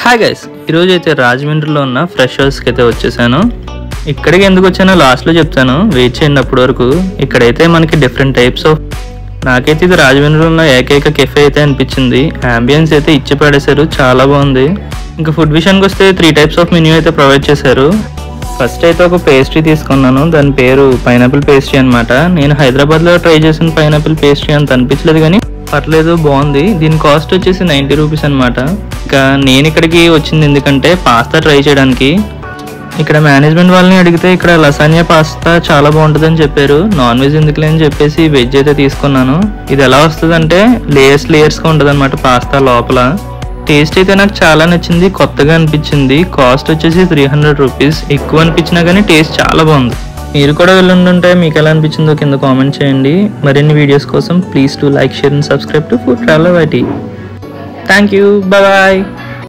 hi guys ఈరోజు అయితే రాజమండ్రిలో ఉన్న ఫ్రెష్ హౌస్కి అయితే వచ్చేసాను ఇక్కడికి ఎందుకు వచ్చానో లాస్ట్లో చెప్తాను వెయిట్ చేయండి అప్పటి వరకు ఇక్కడైతే మనకి డిఫరెంట్ టైప్స్ ఆఫ్ నాకైతే ఇది రాజమండ్రిలో ఉన్న ఏకైక కెఫే అయితే అనిపించింది అంబియన్స్ అయితే ఇచ్చి పడేశారు చాలా బాగుంది ఇంకా ఫుడ్ విషయానికి వస్తే త్రీ టైప్స్ ఆఫ్ మెన్యూ అయితే ప్రొవైడ్ చేశారు ఫస్ట్ అయితే ఒక పేస్ట్రీ తీసుకున్నాను దాని పేరు పైనాపిల్ పేస్ట్రీ అనమాట నేను హైదరాబాద్లో ట్రై చేసిన పైనాపిల్ పేస్ట్రీ అంత అనిపించలేదు కానీ పర్లేదు బాగుంది దీని కాస్ట్ వచ్చేసి నైంటీ రూపీస్ అనమాట ఇంకా నేను ఇక్కడికి వచ్చింది ఎందుకంటే పాస్తా ట్రై చేయడానికి ఇక్కడ మేనేజ్మెంట్ వాళ్ళని అడిగితే ఇక్కడ లసానియా పాస్తా చాలా బాగుంటుందని చెప్పారు నాన్ వెజ్ ఎందుకులే అని చెప్పేసి వెజ్ అయితే తీసుకున్నాను ఇది ఎలా వస్తుందంటే లేయర్స్ లేయర్స్గా ఉంటుంది అనమాట పాస్తా లోపల టేస్ట్ అయితే నాకు చాలా నచ్చింది కొత్తగా అనిపించింది కాస్ట్ వచ్చేసి త్రీ హండ్రెడ్ రూపీస్ ఎక్కువ అనిపించినా కానీ టేస్ట్ చాలా బాగుంది మీరు కూడా వెళ్ళుంటుంటే మీకు ఎలా అనిపించిందో కింద కామెంట్ చేయండి మరిన్ని వీడియోస్ కోసం please to like share and subscribe to food travel YT thank you bye